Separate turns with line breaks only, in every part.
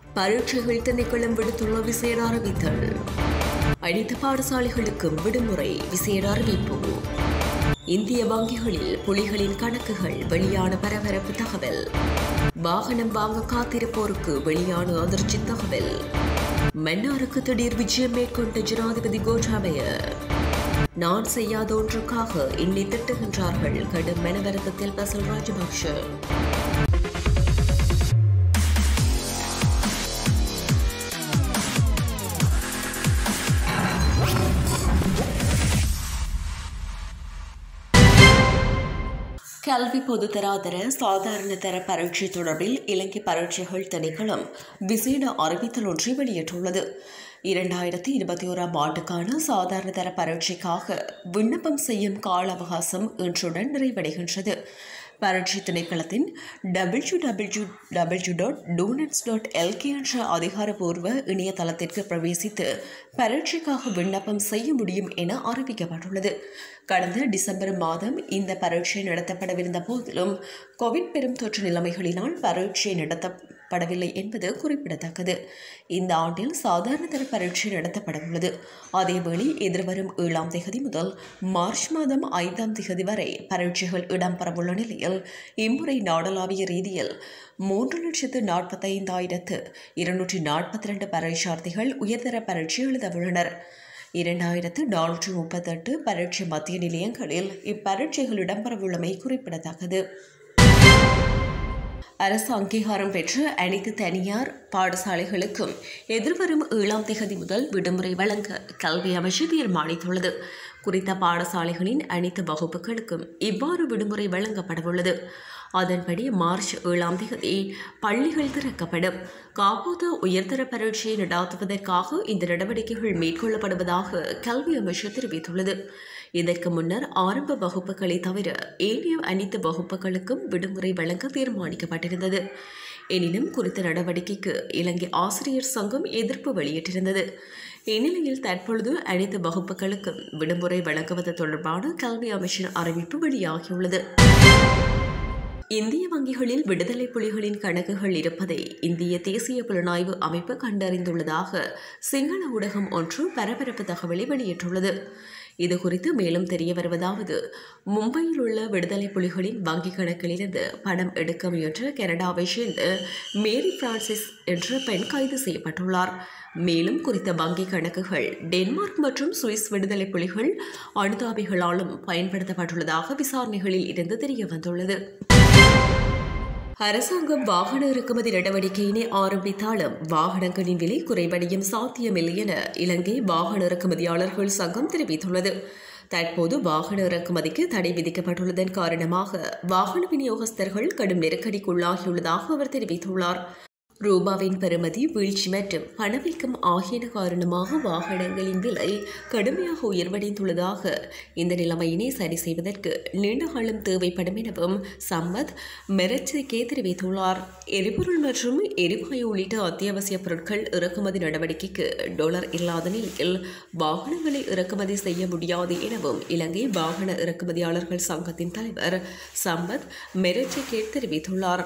பரீட்சைகள் திணைக்களம் விடுத்துள்ள விசேட அறிவித்தல் அனைத்து பாடசாலைகளுக்கும் விடுமுறை விசேட அறிவிப்பு இந்திய வங்கிகளில் புலிகளின் கணக்குகள் வெளியான பரபரப்பு தகவல் வாகனம் வாங்க காத்திருப்போருக்கு வெளியான அதிர்ச்சி தகவல் மன்னாருக்கு திடீர் விஜயம் மேற்கொண்ட ஜனாதிபதி கோட்டாபய நான் செய்யாத ஒன்றுக்காக இன்னி திட்டுகின்றார்கள் கடும் மனவருத்தத்தில் பசல் ராஜபக்ஷ கல்வி பொதுத்தராதர சாதாரண தர பரீட்சை தொடர்பில் இலங்கை பரீட்சைகள் திணைக்களம் விசேட அறிவித்தல் ஒன்றை வெளியிட்டுள்ளது இரண்டாயிரத்தி இருபத்தி ஓராம் ஆண்டுக்கான சாதாரண தர பரீட்சைக்காக விண்ணப்பம் செய்யும் கால அவகாசம் இன்றுடன் நிறைவடைகின்றது பரீட்சை திணைக்களத்தின் W W W dot doenets dot LK என்ற அதிகாரப்பூர்வ இணையதளத்திற்கு பிரவேசித்து பரீட்சைக்காக விண்ணப்பம் செய்ய முடியும் என அறிவிக்கப்பட்டுள்ளது கடந்த டிசம்பர் மாதம் இந்த பரீட்சை நடத்தப்படவிருந்த போதிலும் கோவிட் பெரும் தொற்று நிலைமைகளினால் பரீட்சை நடத்தப்படவில்லை என்பது குறிப்பிடத்தக்கது இந்த ஆண்டில் சாதாரண தர பரீட்சை நடத்தப்படவுள்ளது அதேவேளை எதிர்வரும் ஏழாம் தேதி முதல் மார்ச் மாதம் ஐந்தாம் தேதி வரை பரீட்சைகள் இடம்பெறவுள்ள நிலையில் இம்முறை நாடளாவிய ரீதியில் மூன்று லட்சத்து நாற்பத்தைந்தாயிரத்து இருநூற்றி நாற்பத்தி ரெண்டு பரீட்சார்த்திகள் உயர்தர பரீட்சை எழுதவுள்ளனர் இரண்டாயிரத்து நானூற்றி முப்பத்தெட்டு பரீட்சை மத்திய நிலையங்களில் இப்பரீட்சைகள் இடம்பெறவுள்ளமை குறிப்பிடத்தக்கது அரசு அங்கீகாரம் பெற்ற அனைத்து தனியார் பாடசாலைகளுக்கும் எதிர்வரும் ஏழாம் தேதி முதல் விடுமுறை வழங்க கல்வி அமைச்சு தீர்மானித்துள்ளது குறித்த பாடசாலைகளின் அனைத்து வகுப்புகளுக்கும் இவ்வாறு விடுமுறை வழங்கப்படவுள்ளது அதன்படி மார்ச் ஏழாம் தேதி பள்ளிகள் திறக்கப்படும் காப்போது உயர்தர பரீட்சையை நடாத்துவதற்காக இந்த நடவடிக்கைகள் மேற்கொள்ளப்படுவதாக கல்வி அமைச்சு தெரிவித்துள்ளது இதற்கு முன்னர் ஆரம்ப வகுப்புகளை தவிர ஏனைய அனைத்து வகுப்புகளுக்கும் விடுமுறை வழங்க தீர்மானிக்கப்பட்டிருந்தது எனினும் குறித்த நடவடிக்கைக்கு இலங்கை ஆசிரியர் சங்கம் எதிர்ப்பு வெளியிட்டிருந்தது இந்நிலையில் தற்பொழுது அனைத்து வகுப்புகளுக்கும் விடுமுறை வழங்குவது தொடர்பான கல்வி அமைச்சின் அறிவிப்பு வெளியாகியுள்ளது இந்திய வங்கிகளில் விடுதலை புலிகளின் கணக்குகள் இருப்பதை இந்திய தேசிய புலனாய்வு அமைப்பு கண்டறிந்துள்ளதாக சிங்கள ஊடகம் ஒன்று பரபரப்பு தகவலை வெளியிட்டுள்ளது இது குறித்து மேலும் தெரிய வருவதாவது மும்பையில் உள்ள விடுதலை புலிகளின் வங்கி கணக்கிலிருந்து பணம் எடுக்க முயன்ற கனடாவை சேர்ந்த மேரி பிரான்சிஸ் என்ற பெண் கைது செய்யப்பட்டுள்ளார் மேலும் குறித்த வங்கி கணக்குகள் டென்மார்க் மற்றும் சுவிஸ் விடுதலை புலிகள் அனுதாபிகளாலும் பயன்படுத்தப்பட்டுள்ளதாக விசாரணைகளில் இருந்து தெரிய வந்துள்ளது அரசாங்கம் வாகன இறக்குமதி நடவடிக்கையினை ஆரம்பித்தாலும் வாகனங்களின் விலை குறைவடையும் சாத்தியமில்லை என இலங்கை வாகன இறக்குமதியாளர்கள் சங்கம் தெரிவித்துள்ளது தற்போது வாகன இறக்குமதிக்கு தடை விதிக்கப்பட்டுள்ளதன் காரணமாக வாகன விநியோகஸ்தர்கள் கடும் நெருக்கடிக்குள்ளாகியுள்ளதாக அவர் தெரிவித்துள்ளார் ரூபாவின் பெறுமதி வீழ்ச்சி மற்றும் பணவீக்கம் ஆகியன காரணமாக வாகனங்களின் விலை கடுமையாக உயர்வடைந்துள்ளதாக இந்த நிலைமையினை சரி செய்வதற்கு நீண்ட காலம் தேவைப்படும் எனவும் சம்மத் மெரட்சிக்கே தெரிவித்துள்ளார் எரிபொருள் மற்றும் எரிவாயு உள்ளிட்ட அத்தியாவசிய பொருட்கள் இறக்குமதி நடவடிக்கைக்கு டாலர் இல்லாத நிலையில் வாகனங்களை இறக்குமதி செய்ய முடியாது எனவும் இலங்கை வாகன இறக்குமதியாளர்கள் சங்கத்தின் தலைவர் சம்பத் மெரட்சிக்கே தெரிவித்துள்ளார்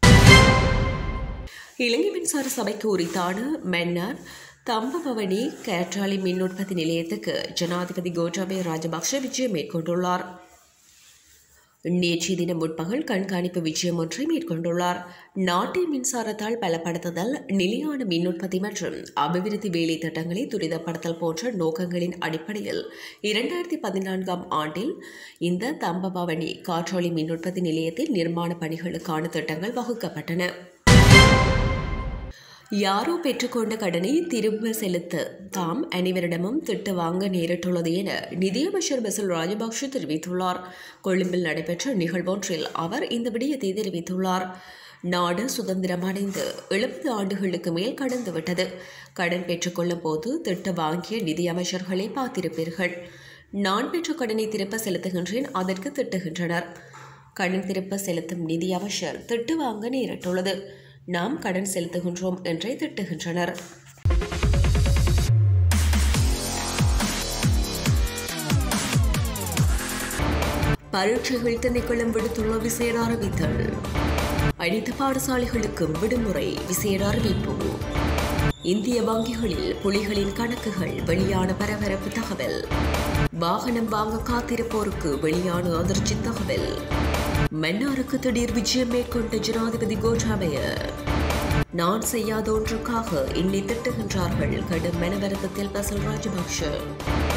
இலங்கை மின்சார சபைக்கு உரித்தான மன்னார் தம்பபவனி கேற்றாலி மின் உற்பத்தி நிலையத்துக்கு ஜனாதிபதி கோட்டாபய ராஜபக்ஷ விஜயம் மேற்கொண்டுள்ளார் நேற்றைய தினம் முற்பகல் கண்காணிப்பு விஜயம் ஒன்றை மேற்கொண்டுள்ளார் நாட்டின் மின்சாரத்தால் பலப்படுத்துதல் நிலையான மின் உற்பத்தி மற்றும் அபிவிருத்தி வேலை திட்டங்களை துரிதப்படுத்தல் போன்ற நோக்கங்களின் அடிப்படையில் இரண்டாயிரத்தி பதினான்காம் ஆண்டில் இந்த தம்பபவனி காற்றாலை மின் உற்பத்தி நிலையத்தில் நிர்மாண பணிகளுக்கான திட்டங்கள் வகுக்கப்பட்டன யாரோ பெற்றுக்கொண்ட கடனை திரும்ப செலுத்த தாம் அனைவரிடமும் திட்டு வாங்க நேரிட்டுள்ளது என நிதியமைச்சர் பசில் ராஜபக்ஷ தெரிவித்துள்ளார் கொழும்பில் நடைபெற்ற நிகழ்வொன்றில் அவர் இந்த விடயத்தை தெரிவித்துள்ளார் நாடு சுதந்திரம் அடைந்து எழுபது ஆண்டுகளுக்கு மேல் கடந்துவிட்டது கடன் பெற்றுக்கொள்ளும் போது திட்டு வாங்கிய நிதியமைச்சர்களை பார்த்திருப்பீர்கள் நான் பெற்ற கடனை திருப்ப செலுத்துகின்றேன் அதற்கு திட்டுகின்றனர் கடன் திருப்ப செலுத்தும் நிதி அமைச்சர் திட்டு வாங்க நேரிட்டுள்ளது நாம் கடன் செலுத்துகின்றோம் என்றே திட்டுகின்றனர் பரீட்சைகள் திணைக்களம் விடுத்துள்ள விசேட அறிவித்தல் அனைத்து பாடசாலைகளுக்கும் விடுமுறை விசேட அறிவிப்பு இந்திய வங்கிகளில் புலிகளின் கணக்குகள் வெளியான பரபரப்பு தகவல் வாகனம் வாங்க காத்திருப்போருக்கு வெளியான அதிர்ச்சி தகவல் மன்னாருக்கு திடீர் விஜயம் மேற்கொண்ட ஜனாதிபதி கோட்டாபய நான் செய்யாத ஒன்றுக்காக என்னை திட்டுகின்றார்கள் கடும் மனவருத்தத்தில் பசல் ராஜபக்ஷ